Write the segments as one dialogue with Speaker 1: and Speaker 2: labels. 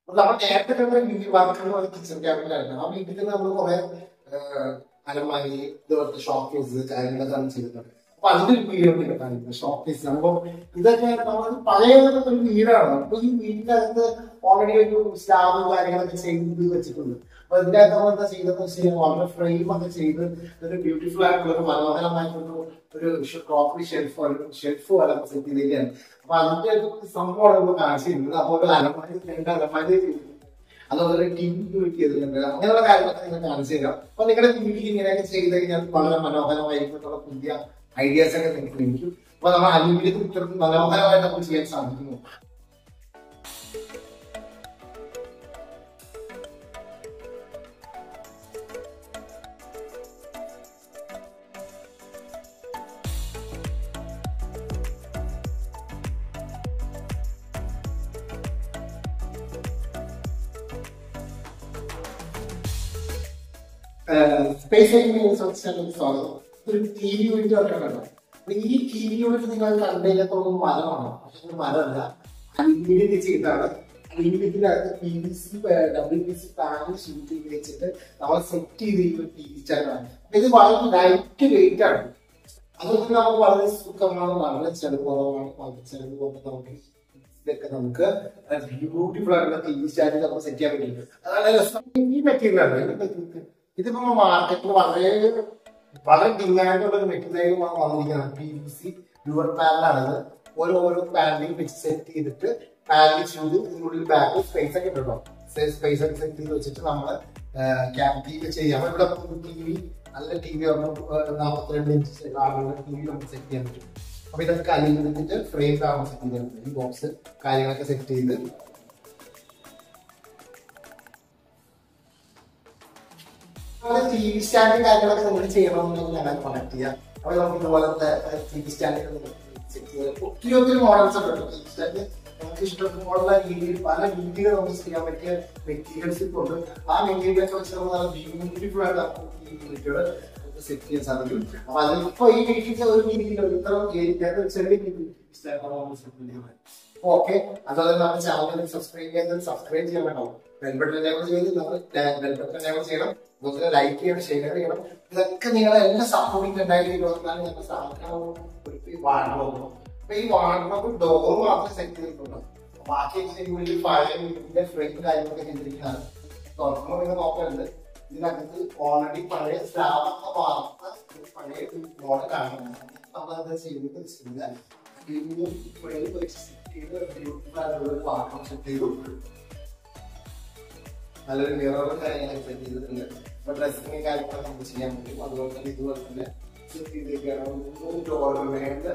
Speaker 1: അപ്പൊ നമ്മൾ നേരത്തെ കണ്ട വീട് വർക്കുകൾ കിച്ചൺ ക്യാബിനായിരുന്നു ആ വീട്ടിൽ നമ്മൾ കുറെ അലമാരി ഇതുപോലത്തെ ഷോക്കേസ് കാര്യങ്ങളൊക്കെ ചെയ്തിട്ടുണ്ട് അപ്പൊ അതിന്റെ ഒരു വീഡിയോ കാണിക്കുന്നത് ഷോക്കേസ് അപ്പൊ ഇതൊക്കെ നമ്മൾ പഴയ ഒരു വീടാണ് അപ്പൊ ഈ വീടിന്റെ അകത്ത് ഓൾറെഡി ഒരു സ്ലാബ് കാര്യങ്ങളൊക്കെ ചെയ്ത് വെച്ചിട്ടുണ്ട് അപ്പൊ ഇതിന്റെ അകത്ത് നമ്മൾ എന്താ ചെയ്തതെന്ന് വെച്ച് കഴിഞ്ഞാൽ വളരെ ഫ്രെയിം ഒക്കെ ചെയ്ത് ഒരു ബ്യൂട്ടിഫുൾ ആയിട്ടുള്ള ഒരു മനോഹരമായിട്ടുള്ള ഒരു ക്രോക്കറി ഷെൽഫ് ഷെൽഫ് പോലെ സെറ്റ് ചെയ്തിരിക്കുകയാണ് അപ്പൊ അതിന്റെ ഒരു സംഭവമാണ് നമ്മൾ കാണിച്ചിരുന്നത് അപ്പോൾ ഒരു അലമാരി രണ്ട് അലമാരി ചെയ്തിട്ടുണ്ട് അതുപോലെ ടി വി വെക്ക് ചെയ്തിട്ടുണ്ട് അങ്ങനെയുള്ള കാര്യങ്ങളൊക്കെ നിങ്ങൾ കാണിച്ചു തരാം അപ്പൊ നിങ്ങളുടെ വീട്ടിൽ ഇങ്ങനെയൊക്കെ ചെയ്ത് കഴിഞ്ഞാൽ വളരെ മനോഹരമായിരിക്കും എന്നുള്ള പുതിയ ഐഡിയാസ് ഒക്കെ നിങ്ങൾക്ക് ലഭിക്കും അപ്പൊ നമ്മൾ അലുമിനിയത്തിൽ ഇത്തരത്തിൽ മനോഹരമായിട്ട് നമുക്ക് ചെയ്യാൻ സാധിക്കുന്നു സ്പേസ് ചാനലിൽ സ്വാഗതം ഒരു ടി വി യൂണിറ്റ് വർക്കാണ് അപ്പൊ ഈ ടി വി യൂണിറ്റ് നിങ്ങൾ കണ്ടതിനകത്തോളം മരമാണ് പക്ഷെ ഇത് മരമല്ല അലുമിനിയം ചെയ്താണ് അലുമിനിയത്തിന്റെ അകത്ത് P V C W P C panel sheet വെച്ചിട്ട് നമ്മൾ സെറ്റ് ചെയ്തിരിക്കുന്ന ടി വി ചാനലാണ് അപ്പൊ ഇത് വളരെ ലൈറ്റ് വെയിറ്റ് ആണ് അതുകൊണ്ട് നമുക്ക് വളരെ സുഖമാണ് വളരെ ചെലവുറവാണ് വളരെ ചെലവ് കൊണ്ട് നമുക്ക് ഇതൊക്കെ നമുക്ക് ബ്യൂട്ടിഫുൾ ആയിട്ടുള്ള ടി വി സ്റ്റാൻഡ് നമുക്ക് സെറ്റ് ചെയ്യാൻ പറ്റും അതാണ് രസം ഈ മെറ്റീരിയൽ ആണ് ഇതിപ്പോ മാർക്കറ്റിൽ വളരെ വളരെ ഡിമാൻഡുള്ള ഒരു മെറ്റീരിയൽ വന്നിരിക്കുന്നത് പി വി സി ഡുവർ പാനലാണിത് ഓരോ ഓരോ പാനലിൽ വെച്ച് സെറ്റ് ചെയ്തിട്ട് പാനലിൽ ചെയ്ത് ഇതിനുള്ളിൽ ബാക്ക് സ്പേസ് ഒക്കെ ഇട്ടോ സ്പേസ് ഒക്കെ സെറ്റ് ചെയ്ത് വെച്ചിട്ട് നമ്മൾ ക്യാപ്റ്റീവ് ചെയ്യാം ഇവിടെ ടി വി നല്ല ടി വി നാൽപ്പത്തിരണ്ട് ഇഞ്ച് കാണുന്ന ടി വി നമുക്ക് സെറ്റ് ചെയ്യാൻ പറ്റും അപ്പൊ ഇതൊക്കെ അലിഞ്ഞിട്ട് ഫ്രെയിം കാണാൻ സെറ്റ് ചെയ്യാൻ ഈ ബോക്സ് കാര്യങ്ങളൊക്കെ സെറ്റ് ചെയ്ത് ടി വി സ്റ്റാൻഡ് കാര്യങ്ങളൊക്കെ നിങ്ങൾ ചെയ്യണമെന്നുണ്ടെങ്കിൽ ഞങ്ങൾ കോൺടാക്ട് ചെയ്യാം അപ്പോൾ നമുക്ക് ഇതുപോലത്തെ ടി വി സ്റ്റാൻഡ് സെറ്റ് ചെയ്യാം ഒത്തിരി ഒത്തിരി മോഡൽസ് ഉണ്ട് ടി വി സ്റ്റാൻഡ് നമുക്ക് ഇഷ്ടമുള്ള രീതിയിൽ പല രീതിയിൽ നമുക്ക് ചെയ്യാൻ പറ്റിയ മെറ്റീരിയൽസ് ഇപ്പോൾ ഉണ്ട് ആ മെറ്റീരിയൽസ് വെച്ച് നമ്മൾ നല്ല ബ്യൂട്ടിഫുൾ ആയിട്ട് നമുക്ക് ഈ വീഡിയോകൾ സെറ്റ് ചെയ്യാൻ സാധിക്കും അപ്പൊ അതിപ്പോ ഈ വീട്ടിൽ ഒരു രീതിയിൽ ഇത്ര ഏരിയ ചെറിയ രീതിയിൽ ഓക്കെ അതുപോലെ നമ്മുടെ ചാനൽ സബ്സ്ക്രൈബ് ചെയ്യുന്നത് സബ്സ്ക്രൈബ് ചെയ്യാൻ വേണം ബെൽബട്ടൺ എനേബിൾ ചെയ്ത് നമ്മൾ ബെൽബട്ടൺ എനേബിൾ ചെയ്യണം അതുപോലെ ലൈക്ക് ചെയ്യണം ഷെയർ ചെയ്യണം ഇതൊക്കെ നിങ്ങളെ എല്ലാ സപ്പോർട്ടിങ് രണ്ടായിരത്തി ഇരുപത്തിനാല് ഞങ്ങൾ സാധനം ഒരു വാർഡ്രോബ് അപ്പൊ ഈ വാർഡ്രോബ് ഡോർ മാത്രം സെറ്റ് ചെയ്തിട്ടുണ്ട് ബാക്കി ഇതിനുള്ളിൽ പഴയ വീടിന്റെ ഫ്രെയിം കാര്യങ്ങളൊക്കെ ചെയ്തിരിക്കുന്നതാണ് തുറക്കുമ്പോൾ നിങ്ങൾ നോക്കലുണ്ട് ഇതിനകത്ത് ഓൾറെഡി പഴയ സ്ലാബൊക്കെ വാർത്ത ഒരു പഴയ മോഡൽ കാണുന്നത് നമ്മളത് ചെയ്തിട്ട് വെച്ചിട്ടുണ്ട് ഇതിന് ഫ്രെയിം വെച്ച് സെറ്റ് ചെയ്ത് beautiful ആയിട്ടുള്ള ഒരു വാർഡ്രോബ് സെറ്റ് ചെയ്തു നല്ലൊരു മിററും കാര്യങ്ങളൊക്കെ സെറ്റ് ചെയ്തിട്ടുണ്ട് അപ്പൊ ഡ്രസ്സിങ് കാര്യങ്ങളൊക്കെ നമുക്ക് ചെയ്യാൻ പറ്റും അതുപോലെ തന്നെ ഇതുപോലെ തന്നെ സെറ്റ് ചെയ്തേക്കാണ് മൂന്ന് ഡോർ വേണ്ട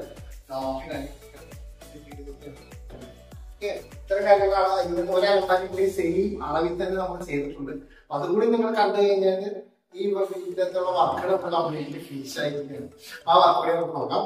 Speaker 1: ഇത്ര കാര്യങ്ങളാണ് ഇതിന് ഒരാളുണ്ടാക്കി സെയിം അളവിൽ തന്നെ നമ്മൾ ചെയ്തിട്ടുണ്ട് അപ്പൊ അതുകൂടി നിങ്ങൾ കണ്ടു കഴിഞ്ഞാൽ ഈ ഇത്തരത്തിലുള്ള വർക്കുകളൊക്കെ കംപ്ലീറ്റ്ലി ഫിനിഷ് ആയിരിക്കുകയാണ് ആ വർക്കുകളെ നമുക്ക് നോക്കാം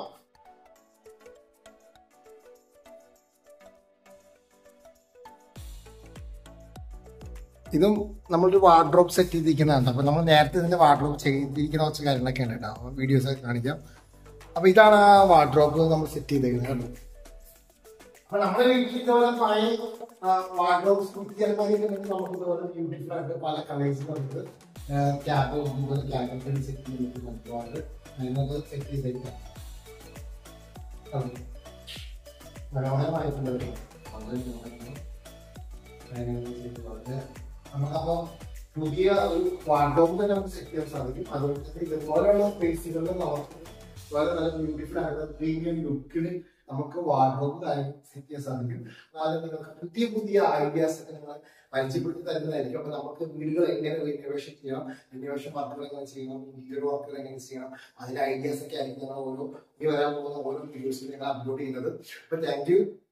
Speaker 1: ഇതും നമ്മളൊരു വാർഡ്രോബ് സെറ്റ് ചെയ്തിരിക്കുന്നതാണ് അപ്പൊ നമ്മൾ നേരത്തെ ഇതിന്റെ വാർഡ്രോബ് ചെയ്തിരിക്കുന്ന കുറച്ച് കാര്യങ്ങളൊക്കെയാണ് കേട്ടോ വീഡിയോസ് ഒക്കെ കാണിക്കാം അപ്പൊ ഇതാണ് ആ വാർഡ്രോബ് നമ്മൾ സെറ്റ് ചെയ്തേക്കുന്നത് കേട്ടോ അപ്പൊ നമ്മുടെ വീട്ടിൽ ഇതുപോലെ പഴയ വാർഡ്രോബ് ചിലപ്പോൾ നമുക്ക് ഇതുപോലെ ബ്യൂട്ടിഫുൾ ആയിട്ട് പല കളേഴ്സ് നമുക്ക് ക്യാബ് ഇതുപോലെ ക്യാബ് സെറ്റ് ചെയ്തിട്ട് ഒരുപാട് നമുക്ക് സെറ്റ് ചെയ്തേക്കാം മനോഹരമായിട്ടുണ്ട് കേട്ടോ വളരെ മനോഹരമായി കാര്യങ്ങൾ ചെയ്തിട്ടുണ്ട് നമുക്കപ്പോ പുതിയ ഒരു വാർഡ്രോബ് തന്നെ നമുക്ക് സെറ്റ് ചെയ്യാൻ സാധിക്കും അതുകൊണ്ട് തന്നെ ഇതുപോലെയുള്ള സ്പേസുകളിൽ നമുക്ക് വളരെ നല്ല ബ്യൂട്ടിഫുൾ ആയിട്ടുള്ള പ്രീമിയം ലുക്കിൽ നമുക്ക് വാർഡ്രോബ് കാര്യം സെറ്റ് ചെയ്യാൻ സാധിക്കും അതുപോലെ നിങ്ങൾക്ക് പുതിയ പുതിയ ഐഡിയാസ് ഒക്കെ നിങ്ങൾ പരിചയപ്പെടുത്തി തരുന്നതായിരിക്കും അപ്പൊ നമുക്ക് വീടുകൾ എങ്ങനെ റിനോവേഷൻ ചെയ്യണം റിനോവേഷൻ വർക്കുകൾ എങ്ങനെ ചെയ്യണം ഇന്റീരിയർ വർക്കുകൾ എങ്ങനെ ചെയ്യണം അതിന്റെ ഐഡിയാസ് ഒക്കെ ആയിരിക്കും നമ്മൾ ഓരോ ഇനി വരാൻ പോകുന്ന ഓരോ വീഡിയോസിൽ ഞങ്ങൾ അപ്ലോഡ് ചെയ്യുന്നത് അപ്പൊ താങ്ക് യു